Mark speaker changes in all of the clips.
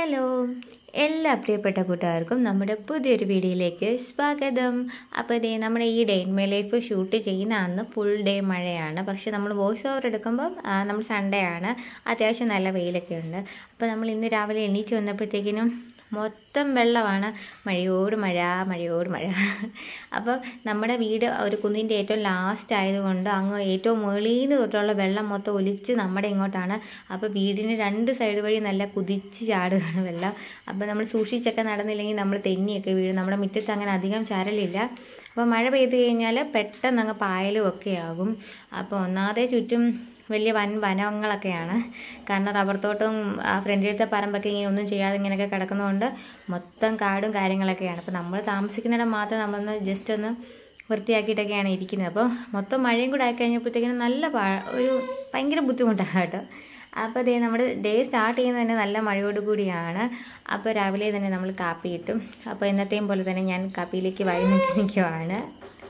Speaker 1: hello എല്ലാ പ്രിയപ്പെട്ട കൂട്ടുകാർക്കും നമ്മുടെ പുതിയൊരു വീഡിയോയിലേക്ക് സ്വാഗതം അപ്പോൾ ഇതേ നമ്മുടെ ഈ day in my life shoot ചെയ്യുന്ന അന്ന് ഫുൾ ഡേ മഴയാണ് പക്ഷേ നമ്മൾ വോയിസ് ഓവർ എടുക്കുമ്പം ആ, നമ്മൾ സൺഡേ ആണ് അത്യാവശ്യം നല്ല വെയിലൊക്കെ ഉണ്ട് അപ്പോൾ നമ്മൾ ഇന്ന് രാവിലെ എണീറ്റ് വന്നപ്പോഴത്തേക്കിനും മൊത്തം വെള്ളമാണ് മഴയോട് മഴ മഴയോട് മഴ അപ്പോൾ നമ്മുടെ വീട് ഒരു കുന്നിൻ്റെ ഏറ്റവും ലാസ്റ്റ് ആയതുകൊണ്ട് അങ്ങ് ഏറ്റവും മുകളിൽ നിന്ന് തൊട്ടുള്ള വെള്ളം മൊത്തം ഒലിച്ച് നമ്മുടെ ഇങ്ങോട്ടാണ് അപ്പോൾ വീടിന് രണ്ട് സൈഡ് വഴി നല്ല കുതിച്ച് ചാടുകയാണ് വെള്ളം അപ്പോൾ നമ്മൾ സൂക്ഷിച്ചൊക്കെ നടന്നില്ലെങ്കിൽ നമ്മൾ തെന്നിയൊക്കെ വീഴും നമ്മുടെ മുറ്റത്ത് അങ്ങനെ അധികം ചരലില്ല അപ്പോൾ മഴ പെയ്ത് കഴിഞ്ഞാൽ പെട്ടെന്ന് അങ്ങ് പായലും ഒക്കെ ആകും അപ്പോൾ ഒന്നാതെ ചുറ്റും വലിയ വൻ വനങ്ങളൊക്കെയാണ് കാരണം റബ്ബർ തോട്ടവും ആ ഫ്രണ്ടിലത്തെ പറമ്പൊക്കെ ഇങ്ങനെ ഒന്നും ചെയ്യാതെ ഇങ്ങനെയൊക്കെ കിടക്കുന്നതുകൊണ്ട് മൊത്തം കാടും കാര്യങ്ങളൊക്കെയാണ് അപ്പോൾ നമ്മൾ താമസിക്കുന്നിടം മാത്രം നമ്മളൊന്ന് ജസ്റ്റ് ഒന്ന് വൃത്തിയാക്കിയിട്ടൊക്കെയാണ് ഇരിക്കുന്നത് അപ്പോൾ മൊത്തം മഴയും കൂടെ ആയിക്കഴിഞ്ഞപ്പോഴത്തേക്കിനും നല്ല പാ ഒരു ഭയങ്കര ബുദ്ധിമുട്ടാണ് കേട്ടോ അപ്പോൾ ദേ നമ്മുടെ ഡേ സ്റ്റാർട്ട് ചെയ്യുന്നത് തന്നെ നല്ല മഴയോട് കൂടിയാണ് അപ്പോൾ രാവിലെ തന്നെ നമ്മൾ കാപ്പി ഇട്ടും അപ്പോൾ എന്നത്തെയും പോലെ തന്നെ ഞാൻ കാപ്പിയിലേക്ക് വഴി നോക്കി നിൽക്കുവാണ്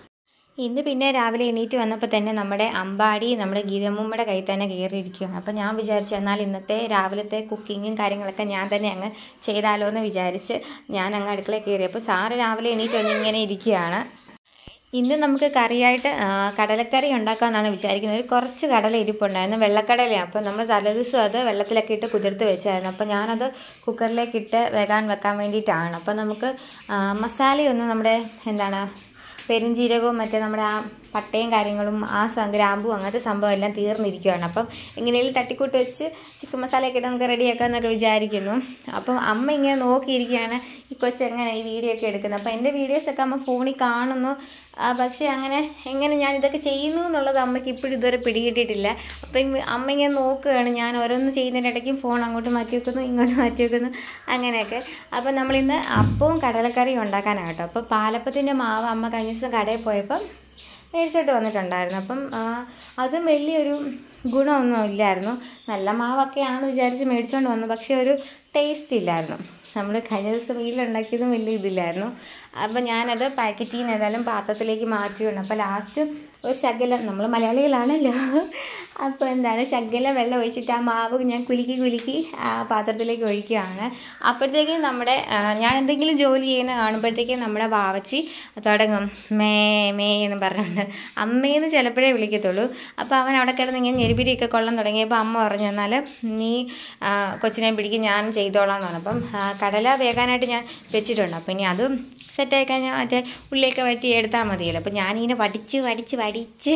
Speaker 1: ഇന്ന് പിന്നെ രാവിലെ എണീറ്റ് വന്നപ്പോൾ തന്നെ നമ്മുടെ അമ്പാടി നമ്മുടെ ഗീതമ്മൂമ്മയുടെ കയ്യിൽ തന്നെ കയറിയിരിക്കുകയാണ് അപ്പോൾ ഞാൻ വിചാരിച്ചു എന്നാൽ ഇന്നത്തെ രാവിലത്തെ കുക്കിങ്ങും കാര്യങ്ങളൊക്കെ ഞാൻ തന്നെ അങ്ങ് ചെയ്താലോ എന്ന് വിചാരിച്ച് ഞാൻ അങ്ങ് അടുക്കളയിൽ കയറി അപ്പോൾ സാറ് രാവിലെ എണീറ്റ് വന്ന് ഇങ്ങനെ ഇരിക്കുകയാണ് ഇന്ന് നമുക്ക് കറിയായിട്ട് ആ, കടലക്കറി ഉണ്ടാക്കാമെന്നാണ് വിചാരിക്കുന്നത് ഒരു കുറച്ച് കടല ഇരിപ്പുണ്ടായിരുന്നു വെള്ളക്കടലയാണ് അപ്പോൾ നമ്മൾ തലേദിവസം അത് വെള്ളത്തിലൊക്കെ ഇട്ട് കുതിർത്ത് വെച്ചായിരുന്നു അപ്പോൾ ഞാനത് കുക്കറിലേക്ക് ഇട്ട് വേകാൻ വെക്കാൻ വേണ്ടിയിട്ടാണ് അപ്പോൾ നമുക്ക് ആ, മസാലയൊന്നും നമ്മുടെ എന്താണ് പെരുംജീരകവും മറ്റേ നമ്മുടെ ആ പട്ടയും കാര്യങ്ങളും ആ സ- ഗ്രാമ്പും അങ്ങനത്തെ സംഭവം എല്ലാം തീർന്നിരിക്കുകയാണ് അപ്പം എങ്ങനെയും തട്ടിക്കൂട്ട് വെച്ച് ചിക്കൻ മസാലയൊക്കെ ഇട്ട് നമുക്ക് റെഡിയാക്കാമെന്നൊക്കെ വിചാരിക്കുന്നു അപ്പം അമ്മ ഇങ്ങനെ നോക്കിയിരിക്കുകയാണ് ഈ കൊച്ചെങ്ങനെ ഈ വീഡിയോ ഒക്കെ എടുക്കുന്നത് അപ്പം എൻ്റെ വീഡിയോസൊക്കെ അമ്മ ഫോണിൽ കാണുന്നു ആ, പക്ഷേ അങ്ങനെ എങ്ങനെ ഞാൻ ഇതൊക്കെ ചെയ്യുന്നു എന്നുള്ളത് അമ്മയ്ക്ക് ഇപ്പോഴും ഇതുവരെ പിടികിട്ടിട്ടില്ല അപ്പം ഈ അമ്മ ഇങ്ങനെ നോക്കുകയാണ് ഞാൻ ഓരോന്ന് ചെയ്യുന്നതിൻ്റെ ഇടയ്ക്കും ഫോൺ അങ്ങോട്ട് മാറ്റി വെക്കുന്നു ഇങ്ങോട്ട് മാറ്റി വെക്കുന്നു അങ്ങനെയൊക്കെ അപ്പം നമ്മളിന്ന് അപ്പവും കടലക്കറിയും ഉണ്ടാക്കാനാണ് കേട്ടോ അപ്പോൾ പാലപ്പത്തിൻ്റെ മാവ് അമ്മ കഴിഞ്ഞ ദിവസം കടയിൽ പോയപ്പം മേടിച്ചോട്ട് വന്നിട്ടുണ്ടായിരുന്നു അപ്പം ആ, അതും വലിയൊരു ഗുണമൊന്നും ഇല്ലായിരുന്നു നല്ല മാവൊക്കെയാണെന്ന് വിചാരിച്ച് മേടിച്ചുകൊണ്ട് വന്നു പക്ഷേ ഒരു ടേസ്റ്റ് ഇല്ലായിരുന്നു നമ്മൾ കഴിഞ്ഞ ദിവസം വീട്ടിലുണ്ടാക്കിയതും വലിയ ഇതില്ലായിരുന്നു അപ്പോൾ ഞാനത് പാക്കറ്റിൽ നിന്ന് ഏതായാലും പാത്രത്തിലേക്ക് മാറ്റിയുണ്ട് അപ്പോൾ ലാസ്റ്റ് ഒരു ശകലം നമ്മൾ മലയാളികളാണല്ലോ അപ്പോൾ എന്താണ് ശകലം വെള്ളം ഒഴിച്ചിട്ട് ആ മാവ് ഞാൻ കുലുക്കി കുലുക്കി ആ പാത്രത്തിലേക്ക് ഒഴിക്കുകയാണ് അപ്പോഴത്തേക്കും നമ്മുടെ ആ, ഞാൻ എന്തെങ്കിലും ജോലി ചെയ്യുന്ന കാണുമ്പോഴത്തേക്കും നമ്മുടെ വാവച്ചി തുടങ്ങും മേ മേ എന്ന് പറഞ്ഞുകൊണ്ട് അമ്മയെന്ന് ചിലപ്പോഴേ വിളിക്കത്തുള്ളൂ അപ്പോൾ അവൻ അവിടെ കിടന്ന് ഇങ്ങനെ ഞെരിപിരിയൊക്കെ കൊള്ളാൻ തുടങ്ങിയപ്പോൾ അമ്മ പറഞ്ഞു എന്നാൽ നീ ആ, കൊച്ചിനെ പിടിക്കും ഞാൻ ചെയ്തോളാം എന്ന് പറഞ്ഞു അപ്പം ആ, കടല വേകാനായിട്ട് ഞാൻ വെച്ചിട്ടുണ്ട് അപ്പോൾ ഇനി അതും സെറ്റായി കഴിഞ്ഞാൽ മറ്റേ ഉള്ളിയൊക്കെ വറ്റി എടുത്താൽ മതിയല്ലോ അപ്പോൾ ഞാനിങ്ങനെ വടിച്ച് വടിച്ച് വടിച്ച്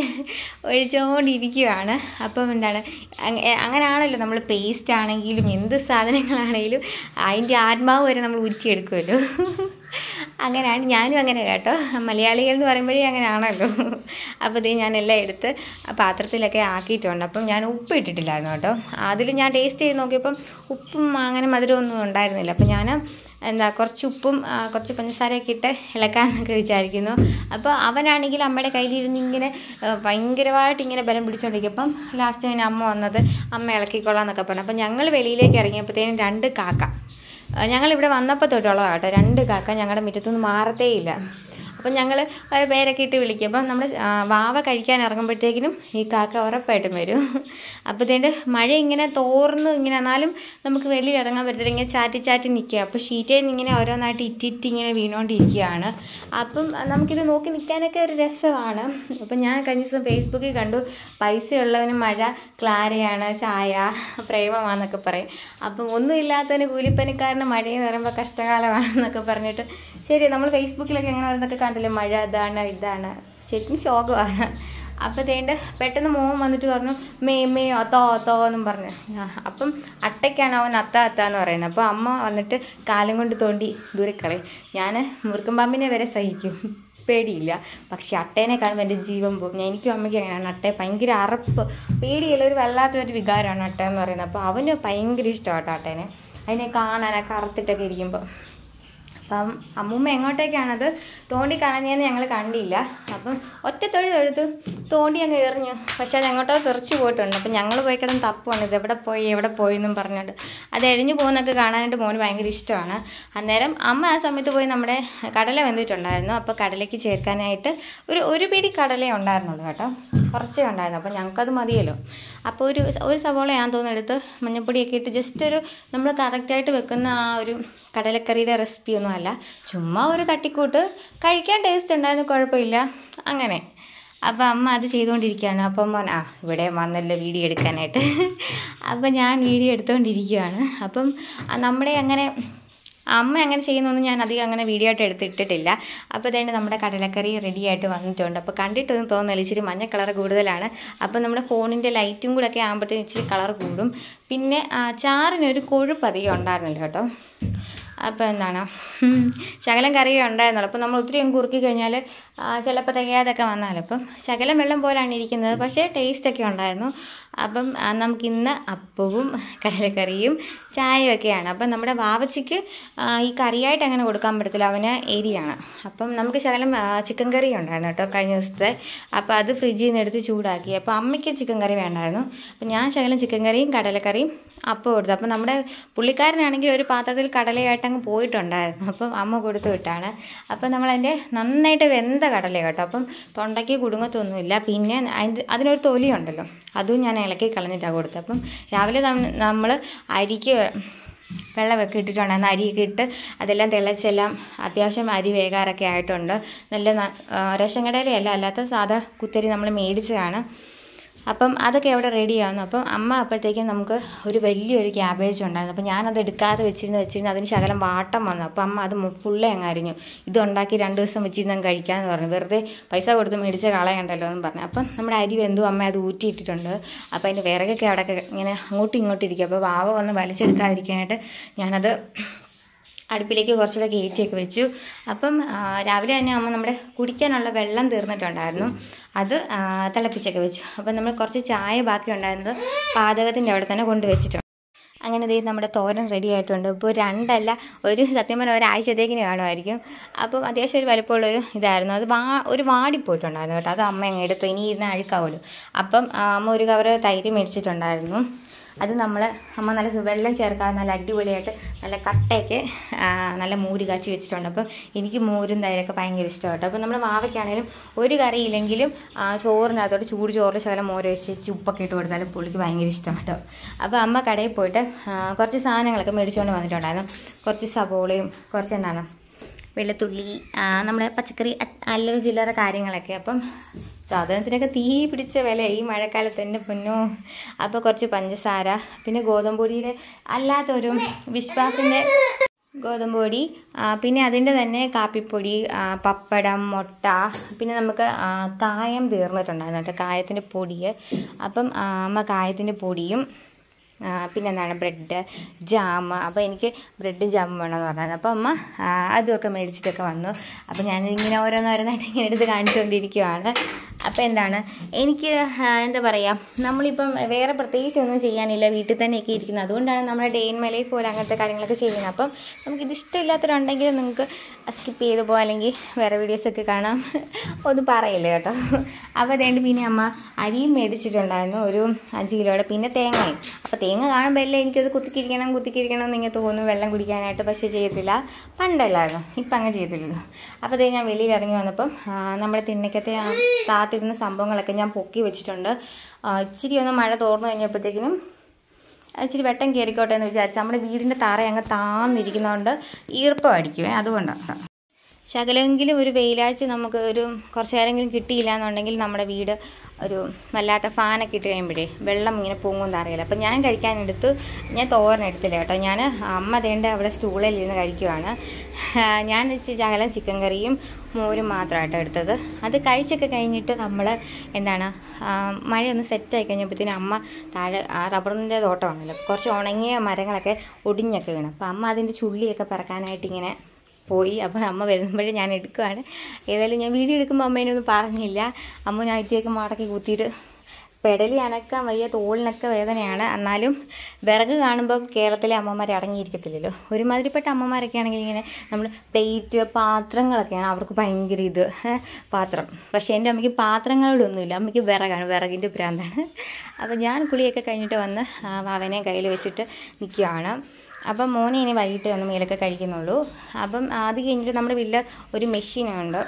Speaker 1: ഒഴിച്ചുകൊണ്ടിരിക്കുകയാണ് അപ്പം എന്താണ് അങ്ങ- എ- അങ്ങനെയാണല്ലോ നമ്മൾ പേസ്റ്റ് ആണെങ്കിലും എന്ത് സാധനങ്ങളാണെങ്കിലും അതിൻ്റെ ആത്മാവ് വരെ നമ്മൾ ഊറ്റിയെടുക്കുമല്ലോ അങ്ങനെയാണ് ഞാനും അങ്ങനെ കേട്ടോ മലയാളികൾ എന്ന് പറയുമ്പോഴേ അങ്ങനെയാണല്ലോ അപ്പോൾ ഇത് ഞാനെല്ലാം എടുത്ത് ആ പാത്രത്തിലൊക്കെ ആക്കിയിട്ടുണ്ട് അപ്പം ഞാൻ ഉപ്പ് ഇട്ടിട്ടില്ലായിരുന്നു കേട്ടോ അതിൽ ഞാൻ ടേസ്റ്റ് ചെയ്ത് നോക്കിയപ്പം ഉപ്പും അങ്ങനെ മധുരമൊന്നും ഉണ്ടായിരുന്നില്ല അപ്പം ഞാൻ എന്താ കുറച്ച് ഉപ്പും ആ, കുറച്ച് പഞ്ചസാരയൊക്കെ ഇട്ട് ഇളക്കാമെന്നൊക്കെ വിചാരിക്കുന്നു അപ്പോൾ അവനാണെങ്കിൽ അമ്മയുടെ കയ്യിലിരുന്ന് ഇങ്ങനെ ആ, ഭയങ്കരമായിട്ട് ഇങ്ങനെ ബലം പിടിച്ചുകൊണ്ടിരിക്കും അപ്പം ലാസ്റ്റ് പിന്നെ അമ്മ വന്നത് അമ്മ ഇളക്കിക്കൊള്ളാം എന്നൊക്കെ പറഞ്ഞു അപ്പം ഞങ്ങൾ വെളിയിലേക്ക് ഇറങ്ങിയപ്പോഴത്തേനും രണ്ട് കാക്ക ആ, ഞങ്ങളിവിടെ വന്നപ്പോൾ തൊട്ടുള്ളതാണ് കേട്ടോ രണ്ട് കാക്ക ഞങ്ങളുടെ മുറ്റത്തുനിന്ന് മാറത്തേയില്ല അപ്പം ഞങ്ങൾ പേരൊക്കെ ഇട്ട് വിളിക്കും അപ്പം നമ്മൾ വാവ കഴിക്കാൻ ഇറങ്ങുമ്പോഴത്തേക്കിനും ഈ കാക്ക ഉറപ്പായിട്ടും വരും അപ്പോഴത്തേണ്ട് മഴ ഇങ്ങനെ തോർന്ന് ഇങ്ങനെ എന്നാലും നമുക്ക് വെളിയിൽ ഇറങ്ങാൻ പറ്റത്തില്ല ഇങ്ങനെ ചാറ്റി ചാറ്റി നിൽക്കുക അപ്പോൾ ഷീറ്റയിൽ നിന്ന് ഇങ്ങനെ ഓരോന്നായിട്ട് ഇറ്റിറ്റ് ഇങ്ങനെ വീണുകൊണ്ടിരിക്കുകയാണ് അപ്പം നമുക്കിത് നോക്കി നിൽക്കാനൊക്കെ ഒരു രസമാണ് അപ്പം ഞാൻ കഴിഞ്ഞ ദിവസം ഫേസ്ബുക്കിൽ കണ്ടു പൈസയുള്ളവന് മഴ ക്ലാരയാണ് ചായ പ്രേമമാണെന്നൊക്കെ പറയും അപ്പം ഒന്നുമില്ലാത്തവന് കൂലിപ്പനിക്കാരന് മഴയെന്ന് പറയുമ്പോൾ കഷ്ടകാലമാണെന്നൊക്കെ പറഞ്ഞിട്ട് ശരി നമ്മൾ ഫേസ്ബുക്കിലൊക്കെ എങ്ങനെ പറയുന്നതൊക്കെ കണ്ടില്ലേ മഴ അതാണ് ഇതാണ് ശരിക്കും ശോകമാണ് അപ്പോൾ തേണ്ട പെട്ടെന്ന് മോൻ വന്നിട്ട് പറഞ്ഞു മേ മേ അത്തോ അത്തോ എന്നും പറഞ്ഞു ആ, അപ്പം അട്ടയ്ക്കാണ് അവൻ അത്ത അത്ത എന്ന് പറയുന്നത് അപ്പോൾ അമ്മ വന്നിട്ട് കാലം കൊണ്ട് തോണ്ടി ദൂരെ കളയും ഞാൻ മുറുക്കം പാമ്പിനെ വരെ സഹിക്കും പേടിയില്ല പക്ഷെ അട്ടേനെ കാണുമ്പോൾ എൻ്റെ ജീവൻ പോകും ഞാൻ എനിക്കും അമ്മയ്ക്കും അങ്ങനെയാണ് അട്ടയെ ഭയങ്കര അറപ്പ് പേടിയില്ല ഒരു വല്ലാത്തൊരു വികാരമാണ് അട്ട എന്ന് പറയുന്നത് അപ്പോൾ അവന് ഭയങ്കര ഇഷ്ടമാണ് അട്ടേനെ അതിനെ കാണാൻ ആ കറുത്തിട്ടൊക്കെ ഇരിക്കുമ്പോൾ അപ്പം അമ്മൂമ്മ എങ്ങോട്ടേക്കാണത് തോണ്ടി കളഞ്ഞതെന്ന് ഞങ്ങൾ കണ്ടില്ല അപ്പം ഒറ്റ തൊഴിൽ എടുത്ത് തോണ്ടി അങ്ങ് എറിഞ്ഞു പക്ഷെ അത് എങ്ങോട്ടോ തെറിച്ചു പോയിട്ടുണ്ട് അപ്പം ഞങ്ങൾ പോയി കിടന്ന് തപ്പുവാണ് ഇത് എവിടെ പോയി എവിടെ പോയി എന്നും പറഞ്ഞിട്ട് അത് എഴിഞ്ഞു പോകുന്നൊക്കെ കാണാനായിട്ട് മോന് ഭയങ്കര ഇഷ്ടമാണ് അന്നേരം അമ്മ ആ സമയത്ത് പോയി നമ്മുടെ കടല വെന്തിട്ടുണ്ടായിരുന്നു അപ്പോൾ കടലയ്ക്ക് ചേർക്കാനായിട്ട് ഒരു ഒരു പിടി കടലേ ഉണ്ടായിരുന്നുള്ളൂ കേട്ടോ കുറച്ചേ ഉണ്ടായിരുന്നു അപ്പോൾ ഞങ്ങൾക്കത് മതിയല്ലോ അപ്പോൾ ഒരു ഒരു സവോളയാന്ന് തോന്നുന്നു എടുത്ത് മഞ്ഞപ്പൊടിയൊക്കെ ഇട്ട് ജസ്റ്റ് ഒരു നമ്മൾ കറക്റ്റായിട്ട് വെക്കുന്ന ആ ഒരു കടലക്കറിയുടെ റെസിപ്പി ഒന്നും അല്ല ചുമ്മാ ഒരു തട്ടിക്കൂട്ട് കഴിക്കാൻ ടേസ്റ്റ് ഉണ്ടായിരുന്നു കുഴപ്പമില്ല അങ്ങനെ അപ്പോൾ അമ്മ അത് ചെയ്തുകൊണ്ടിരിക്കുകയാണ് അപ്പം മോൻ ആ ഇവിടെ വന്നല്ലോ വീഡിയോ എടുക്കാനായിട്ട് അപ്പം ഞാൻ വീഡിയോ എടുത്തുകൊണ്ടിരിക്കുകയാണ് അപ്പം ആ നമ്മുടെ അങ്ങനെ അമ്മ അങ്ങനെ ചെയ്യുന്നൊന്നും ഞാൻ അധികം അങ്ങനെ വീഡിയോ ആയിട്ട് എടുത്തിട്ടിട്ടില്ല അപ്പോൾ ഇതേണ്ട നമ്മുടെ കടലക്കറി റെഡി ആയിട്ട് വന്നിട്ടുണ്ട് അപ്പോൾ കണ്ടിട്ടൊന്നും തോന്നുന്നില്ല ഇച്ചിരി മഞ്ഞ കളർ കൂടുതലാണ് അപ്പോൾ നമ്മുടെ ഫോണിൻ്റെ ലൈറ്റും കൂടെ ഒക്കെ ആകുമ്പോഴത്തേന് ഇച്ചിരി കളർ കൂടും പിന്നെ ആ, ചാറിനൊരു കൊഴുപ്പ് അധികം ഉണ്ടായിരുന്നില്ല കേട്ടോ അപ്പോൾ എന്താണ് ഉം, ശകലം കറിയേ ഉണ്ടായിരുന്നുള്ളൂ അപ്പോൾ നമ്മൾ ഒത്തിരി അങ്ങ് കുറുക്കി കഴിഞ്ഞാൽ ചിലപ്പോൾ തികയാതൊക്കെ വന്നാലും അപ്പം ശകലം വെള്ളം പോലാണ് ഇരിക്കുന്നത് പക്ഷേ ടേസ്റ്റൊക്കെ ഉണ്ടായിരുന്നു അപ്പം ആ, നമുക്കിന്ന് അപ്പവും കടലക്കറിയും ചായയും ഒക്കെയാണ് അപ്പം നമ്മുടെ വാവച്ചിക്ക് ആ, ഈ കറിയായിട്ട് അങ്ങനെ കൊടുക്കാൻ പറ്റത്തില്ല അവന് എരിയാണ് അപ്പം നമുക്ക് ശകലം ആ, ചിക്കൻ കറി ഉണ്ടായിരുന്നു കേട്ടോ കഴിഞ്ഞ ദിവസത്തെ അപ്പോൾ അത് ഫ്രിഡ്ജിൽ നിന്ന് എടുത്ത് ചൂടാക്കി അപ്പോൾ അമ്മയ്ക്ക് ചിക്കൻ കറി വേണ്ടായിരുന്നു അപ്പം ഞാൻ ശകലം ചിക്കൻ കറിയും കടലക്കറിയും അപ്പം കൊടുത്തു അപ്പം നമ്മുടെ പുള്ളിക്കാരനാണെങ്കിൽ ഒരു പാത്രത്തിൽ കടലയായിട്ട് അങ്ങ് പോയിട്ടുണ്ടായിരുന്നു അപ്പം അമ്മ കൊടുത്തു വിട്ടാണ് അപ്പം നമ്മളതിൻ്റെ നന്നായിട്ട് വെന്ത കടല കേട്ടോ അപ്പം തൊണ്ടയ്ക്ക് കുടുങ്ങത്തൊന്നുമില്ല പിന്നെ അതിൻ്റെ അതിനൊരു തൊലിയുണ്ടല്ലോ അതും ഞാൻ ഇളക്കി കളഞ്ഞിട്ടാണ് കൊടുത്തത് അപ്പം രാവിലെ നമ്മൾ അരിക്ക് വെള്ളമൊക്കെ ഇട്ടിട്ടുണ്ടായിരുന്നു അരിയൊക്കെ ഇട്ട് അതെല്ലാം തിളച്ചെല്ലാം അത്യാവശ്യം അരി വേകാറൊക്കെ ആയിട്ടുണ്ട് നല്ല ന- ആ, റേഷൻ കടയിലല്ല അല്ലാത്ത സാധാ കുത്തരി നമ്മൾ മേടിച്ചതാണ് അപ്പം അതൊക്കെ അവിടെ റെഡിയാകുന്നു അപ്പം അമ്മ അപ്പോഴത്തേക്കും നമുക്ക് ഒരു വലിയൊരു ക്യാബേജ് ഉണ്ടായിരുന്നു അപ്പം ഞാനത് എടുക്കാതെ വെച്ചിരുന്ന് വെച്ചിരുന്ന് അതിന് ശകലം വാട്ടം വന്നു അപ്പം അമ്മ അത് ഫുള്ളേ അങ്ങ് അരിഞ്ഞു ഇത് ഉണ്ടാക്കി രണ്ട് ദിവസം വെച്ചിരുന്ന് അങ്ങ് കഴിക്കാമെന്ന് പറഞ്ഞു വെറുതെ പൈസ കൊടുത്ത് മേടിച്ച് കളയണ്ടല്ലോ എന്ന് പറഞ്ഞു അപ്പം നമ്മുടെ അരി വെന്തു അമ്മ അത് ഊറ്റിയിട്ടിട്ടുണ്ട് അപ്പം അതിൻ്റെ വിറകൊക്കെ അവിടെ ഇങ്ങനെ അങ്ങോട്ടും ഇങ്ങോട്ടും ഇരിക്കും അപ്പോൾ വാവ വന്ന് വലിച്ചെടുക്കാതിരിക്കാനായിട്ട് ഞാനത് അടുപ്പിലേക്ക് കുറച്ചുകൂടെ കയറ്റിയൊക്കെ വെച്ചു അപ്പം ആ, രാവിലെ തന്നെ അമ്മ നമ്മുടെ കുടിക്കാനുള്ള വെള്ളം തീർന്നിട്ടുണ്ടായിരുന്നു അത് ആ, തിളപ്പിച്ചൊക്കെ വെച്ചു അപ്പം നമ്മൾ കുറച്ച് ചായ ബാക്കി ഉണ്ടായിരുന്നത് പാചകത്തിൻ്റെ അവിടെ തന്നെ കൊണ്ടുവച്ചിട്ടുണ്ട് അങ്ങനെ ദേ നമ്മുടെ തോരൻ റെഡി ആയിട്ടുണ്ട് ഇപ്പോൾ രണ്ടല്ല ഒരു സത്യം പറഞ്ഞാൽ ഒരാഴ്ചത്തേക്കിന് കാണുമായിരിക്കും അപ്പം അത്യാവശ്യം ഒരു വലുപ്പമുള്ളൊരു ഇതായിരുന്നു അത് വാ ഒരു വാടിപ്പോയിട്ടുണ്ടായിരുന്നു കേട്ടോ അത് അമ്മ അങ്ങ് എടുത്തു ഇനി ഇരുന്ന് അഴുക്കാവുമല്ലോ അപ്പം ആ, അമ്മ ഒരു കവറ് തൈര് മേടിച്ചിട്ടുണ്ടായിരുന്നു അത് നമ്മൾ അമ്മ നല്ല സു- വെള്ളം ചേർക്കാതെ നല്ല അടിപൊളിയായിട്ട് നല്ല കട്ടയൊക്കെ ആ, നല്ല മൂരി കാച്ചി വെച്ചിട്ടുണ്ട് അപ്പം എനിക്ക് മോരും തൈരൊക്കെ ഭയങ്കര ഇഷ്ടമാണ് അപ്പം നമ്മൾ മാവയ്ക്കാണെങ്കിലും ഒരു കറിയില്ലെങ്കിലും ആ, ചോറിനകത്തോട്ട് ചൂട് ചോറിൽ ശകലം മോര് വെച്ച് ഉപ്പൊക്കെ ഇട്ട് കൊടുത്താലും പുള്ളിക്ക് ഭയങ്കര ഇഷ്ടമാണ് കേട്ടോ അപ്പോൾ അമ്മ കടയിൽ പോയിട്ട് ആ, കുറച്ച് സാധനങ്ങളൊക്കെ മേടിച്ചുകൊണ്ട് വന്നിട്ടുണ്ടായിരുന്നു കുറച്ച് സവോളയും കുറച്ച് എന്താണ് വെളുത്തുള്ളി ആ, നമ്മുടെ പച്ചക്കറി അ- അല്ലറ ചില്ലറ കാര്യങ്ങളൊക്കെ അപ്പം സാധനത്തിനൊക്കെ തീ പിടിച്ച വില ഈ മഴക്കാലത്ത് തന്നെ പൊന്നോ അപ്പോൾ കുറച്ച് പഞ്ചസാര പിന്നെ ഗോതമ്പ് പൊടിയുടെ അല്ലാത്തൊരു വിശ്വാസിൻ്റെ ഗോതമ്പ് പൊടി ആ, പിന്നെ അതിൻ്റെ തന്നെ കാപ്പിപ്പൊടി ആ, പപ്പടം മുട്ട പിന്നെ നമുക്ക് ആ, കായം തീർന്നിട്ടുണ്ടായിരുന്നു കേട്ടോ കായത്തിൻ്റെ പൊടി അപ്പം ആ, അമ്മ കായത്തിൻ്റെ പൊടിയും ആ, പിന്നെ എന്താണ് ബ്രെഡ് ജാം അപ്പോൾ എനിക്ക് ബ്രെഡും ജാമും വേണമെന്ന് പറഞ്ഞത് അപ്പോൾ അമ്മ ആ, അതുമൊക്കെ മേടിച്ചിട്ടൊക്കെ വന്നു അപ്പോൾ ഞാൻ ഇങ്ങനെ ഓരോന്നോരോന്നായിട്ട് ഇങ്ങനെ എടുത്ത് കാണിച്ചുകൊണ്ടിരിക്കുവാണ് അപ്പോൾ എന്താണ് എനിക്ക് ആ, എന്താ പറയുക നമ്മളിപ്പം വേറെ പ്രത്യേകിച്ച് ഒന്നും ചെയ്യാനില്ല വീട്ടിൽ തന്നെയൊക്കെ ഇരിക്കുന്നത് അതുകൊണ്ടാണ് നമ്മുടെ ഡേ ഇൻ മൈ ലൈഫ് പോലെ അങ്ങനത്തെ കാര്യങ്ങളൊക്കെ ചെയ്യുന്നത് അപ്പം നമുക്കിത് ഇഷ്ടമില്ലാത്തവരുണ്ടെങ്കിൽ നിങ്ങൾക്ക് സ്കിപ്പ് ചെയ്ത് പോകാം അല്ലെങ്കിൽ വേറെ വീഡിയോസൊക്കെ കാണാം ഒന്നും പറയില്ല കേട്ടോ അപ്പോൾ അതുകൊണ്ട് പിന്നെ അമ്മ അരിയും മേടിച്ചിട്ടുണ്ടായിരുന്നു ഒരു അഞ്ച് കിലോയുടെ പിന്നെ തേങ്ങയും അപ്പോൾ തേങ്ങ കാണുമ്പോൾ എല്ലാം എനിക്കത് കുത്തിക്കിരിക്കണം കുത്തിക്കിരിക്കണം എന്ന് ഇങ്ങനെ തോന്നും വെള്ളം കുടിക്കാനായിട്ട് പക്ഷേ ചെയ്യത്തില്ല പണ്ടല്ലായിരുന്നു ഇപ്പം അങ്ങ് ചെയ്തില്ലല്ലോ അപ്പോൾ അതേ ഞാൻ വെളിയിൽ ഇറങ്ങി വന്നപ്പം ആ, നമ്മുടെ തിണ്ണയ്ക്കത്തെ ആ താത്തിരുന്ന സംഭവങ്ങളൊക്കെ ഞാൻ പൊക്കി വെച്ചിട്ടുണ്ട് ആ, ഇച്ചിരി ഒന്ന് മഴ തോർന്നു കഴിഞ്ഞപ്പോഴത്തേക്കിനും ഇച്ചിരി വെട്ടം കയറിക്കോട്ടെ എന്ന് വിചാരിച്ചു നമ്മുടെ വീടിൻ്റെ തറ അങ്ങ് താന്നിരിക്കുന്നതുകൊണ്ട് ഈർപ്പം അടിക്കുവേ അതുകൊണ്ടാണ് ശകലെങ്കിലും ഒരു വെയിലാഴ്ച നമുക്ക് ഒരു കുറച്ച് നേരമെങ്കിലും കിട്ടിയില്ല എന്നുണ്ടെങ്കിൽ നമ്മുടെ വീട് ഒരു വല്ലാത്ത ഫാനൊക്കെ ഇട്ട് കഴിയുമ്പോഴേ വെള്ളം ഇങ്ങനെ പൊങ്ങും അറിയില്ല അപ്പം ഞാൻ കഴിക്കാനെടുത്തു ഞാൻ തോരൻ എടുത്തില്ല കേട്ടോ ഞാൻ അമ്മ തേണ്ട അവിടെ സ്റ്റൂളിൽ ഇരുന്ന് കഴിക്കുവാണ് ആ, ഞാൻ ഇച്ചിരി ശകലം ചിക്കൻ കറിയും മോരും മാത്രമായിട്ടോ എടുത്തത് അത് കഴിച്ചൊക്കെ കഴിഞ്ഞിട്ട് നമ്മൾ എന്താണ് ആ, മഴയൊന്ന് സെറ്റായി കഴിഞ്ഞപ്പോഴത്തേനും അമ്മ താഴെ ആ റബ്ബറിൻ്റെ തോട്ടമാണല്ലോ കുറച്ച് ഉണങ്ങിയ മരങ്ങളൊക്കെ ഒടിഞ്ഞൊക്കെ വീണു അപ്പോൾ അമ്മ അതിൻ്റെ ചുള്ളിയൊക്കെ പറക്കാനായിട്ട് ഇങ്ങനെ പോയി അപ്പോൾ അമ്മ വരുമ്പോഴേ ഞാൻ എടുക്കുവാണ് ഏതായാലും ഞാൻ വീഡിയോ എടുക്കുമ്പോൾ അമ്മേനൊന്നും പറഞ്ഞില്ല അമ്മ നൈറ്റിയൊക്കെ മടക്കി കുത്തിയിട്ട് പെടലി അനക്കാൻ വയ്യ തോളിനൊക്കെ വേദനയാണ് എന്നാലും വിറക് കാണുമ്പോൾ കേരളത്തിലെ അമ്മമാർ അടങ്ങിയിരിക്കത്തില്ലല്ലോ ഒരുമാതിരിപ്പെട്ട അമ്മമാരൊക്കെ ആണെങ്കിൽ ഇങ്ങനെ നമ്മൾ പ്ലേറ്റ് പാത്രങ്ങളൊക്കെയാണ് അവർക്ക് ഭയങ്കര ഇത് ഏ, പാത്രം പക്ഷേ എൻ്റെ അമ്മയ്ക്ക് പാത്രങ്ങളോടൊന്നുമില്ല അമ്മയ്ക്ക് വിറകാണ് വിറകിൻ്റെ ഭ്രാന്താണ് അപ്പോൾ ഞാൻ കുളിയൊക്കെ കഴിഞ്ഞിട്ട് വന്ന് ആ വാവനെ കയ്യിൽ വെച്ചിട്ട് നിൽക്കുകയാണ് അപ്പം മോനെ ഇനി വൈകിട്ട് വന്ന് മേലൊക്കെ കഴിക്കുന്നുള്ളൂ അപ്പം അത് കഴിഞ്ഞിട്ട് നമ്മുടെ വീട്ടിൽ ഒരു മെഷീനുണ്ട്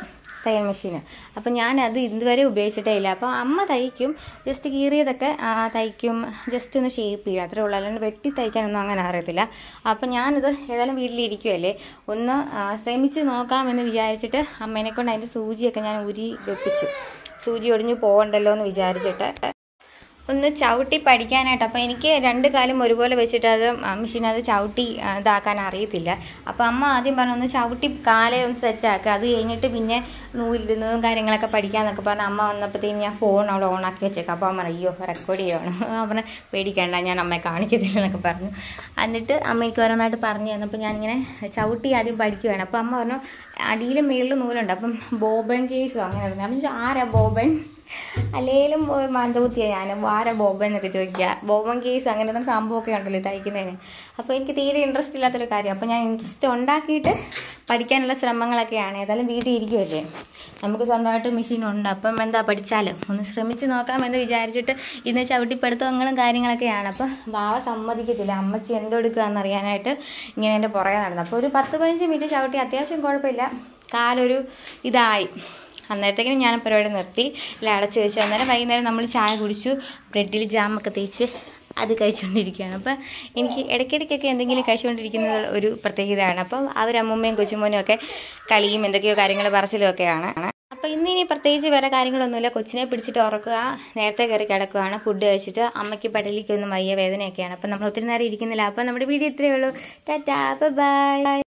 Speaker 1: തയ്യൽ മെഷീൻ അപ്പം ഞാനത് ഇതുവരെ ഉപയോഗിച്ചിട്ടേ ഇല്ല അപ്പോൾ അമ്മ തയ്ക്കും ജസ്റ്റ് കീറിയതൊക്കെ ആ, തയ്ക്കും ജസ്റ്റ് ഒന്ന് ഷേപ്പ് ചെയ്യും അത്രേ ഉള്ളൂ അല്ലാണ്ട് വെട്ടി തയ്ക്കാനൊന്നും അങ്ങനെ അറിയത്തില്ല അപ്പം ഞാനിത് ഏതായാലും വീട്ടിലിരിക്കുമല്ലേ ഒന്ന് ആ, ശ്രമിച്ച് നോക്കാമെന്ന് വിചാരിച്ചിട്ട് അമ്മേനെ കൊണ്ട് അതിൻ്റെ സൂചിയൊക്കെ ഞാൻ ഉരി വെപ്പിച്ചു സൂചി ഒടിഞ്ഞു പോകണ്ടല്ലോ എന്ന് വിചാരിച്ചിട്ട് ഒന്ന് ചവിട്ടി പഠിക്കാനായിട്ട് അപ്പോൾ എനിക്ക് രണ്ട് കാലും ഒരുപോലെ വെച്ചിട്ട് അത് മെഷീൻ അത് ചവിട്ടി ആ, ഇതാക്കാൻ അറിയത്തില്ല അപ്പോൾ അമ്മ ആദ്യം പറഞ്ഞു ഒന്ന് ചവിട്ടി കാലെ ഒന്ന് സെറ്റാക്കുക അത് കഴിഞ്ഞിട്ട് പിന്നെ നൂലിടുന്നതും കാര്യങ്ങളൊക്കെ പഠിക്കാന്നൊക്കെ പറഞ്ഞ് അമ്മ വന്നപ്പോഴത്തേക്കും ഞാൻ ഫോൺ അവിടെ ഓണാക്കി വെച്ചേക്കാം അപ്പോൾ അമ്മ അയ്യോ റെക്കോർഡ് ചെയ്യണം അവനെ പേടിക്കണ്ട ഞാൻ അമ്മയെ കാണിക്കത്തില്ല എന്നൊക്കെ പറഞ്ഞു എന്നിട്ട് അമ്മയ്ക്ക് ഓരോന്നായിട്ട് പറഞ്ഞു തന്നപ്പോൾ ഞാനിങ്ങനെ ചവിട്ടി ആദ്യം പഠിക്കുകയാണ് അപ്പോൾ അമ്മ പറഞ്ഞു അടിയിലും മേളിലും നൂലുണ്ട് അപ്പം ബോബൻ കേസോ അങ്ങനെ തന്നെ അപ്പം ചോദിച്ചു, ആരാ ബോബൻ അല്ലേലും മന്ദബുദ്ധിയാണ് ഞാൻ ആരാ ബോബൻ എന്നൊക്കെ ചോദിക്കുക ബോബൻ കേസ് അങ്ങനെ തന്നെ സംഭവമൊക്കെ ഉണ്ടല്ലോ തയ്ക്കുന്നതിന് അപ്പോൾ എനിക്ക് തീരെ ഇൻട്രസ്റ്റ് ഇല്ലാത്തൊരു കാര്യം അപ്പോൾ ഞാൻ ഇൻട്രസ്റ്റ് ഉണ്ടാക്കിയിട്ട് പഠിക്കാനുള്ള ശ്രമങ്ങളൊക്കെയാണ് ഏതായാലും വീട്ടിൽ ഇരിക്കുമല്ലേ നമുക്ക് സ്വന്തമായിട്ട് മെഷീൻ ഉണ്ട് അപ്പം എന്താ പഠിച്ചാലും ഒന്ന് ശ്രമിച്ച് നോക്കാമെന്ന് വിചാരിച്ചിട്ട് ഇന്ന് ചവിട്ടിപ്പടുത്തങ്ങളും കാര്യങ്ങളൊക്കെയാണ് അപ്പം ബാവ സമ്മതിക്കത്തില്ല അമ്മച്ചി എന്തെടുക്കുക എന്നറിയാനായിട്ട് ഇങ്ങനെ എൻ്റെ പുറകെ നടന്നു അപ്പോൾ ഒരു പത്ത് പതിനഞ്ച് മിനിറ്റ് ചവിട്ടി അത്യാവശ്യം കുഴപ്പമില്ല കാലൊരു ഇതായി അന്നേരത്തേക്കിനും ഞാൻ പരിപാടി നിർത്തി എല്ലാം അടച്ച് വെച്ച് അന്നേരം വൈകുന്നേരം നമ്മൾ ചായ കുടിച്ചു ബ്രെഡിൽ ജാമൊക്കെ തേച്ച് അത് കഴിച്ചുകൊണ്ടിരിക്കുകയാണ് അപ്പം എനിക്ക് ഇടയ്ക്കിടയ്ക്കൊക്കെ എന്തെങ്കിലും കഴിച്ചുകൊണ്ടിരിക്കുന്നത് ഒരു പ്രത്യേകതയാണ് അപ്പം അവരമ്മൂമ്മയും കൊച്ചുമോനും ഒക്കെ കളിയും എന്തൊക്കെയോ കാര്യങ്ങൾ പറച്ചിലും ഒക്കെയാണ് അപ്പോൾ ഇന്ന് ഇനി പ്രത്യേകിച്ച് വേറെ കാര്യങ്ങളൊന്നുമില്ല കൊച്ചിനെ പിടിച്ചിട്ട് ഉറക്കുക നേരത്തെ കയറി കിടക്കുകയാണ് ഫുഡ് കഴിച്ചിട്ട് അമ്മയ്ക്ക് പടലിക്കൊന്നും വയ്യ വേദനയൊക്കെയാണ് അപ്പം നമ്മൾ ഒത്തിരി നേരം ഇരിക്കുന്നില്ല അപ്പം നമ്മുടെ വീഡിയോ ഇത്രയേ ഉള്ളൂ ടാറ്റാ ബൈ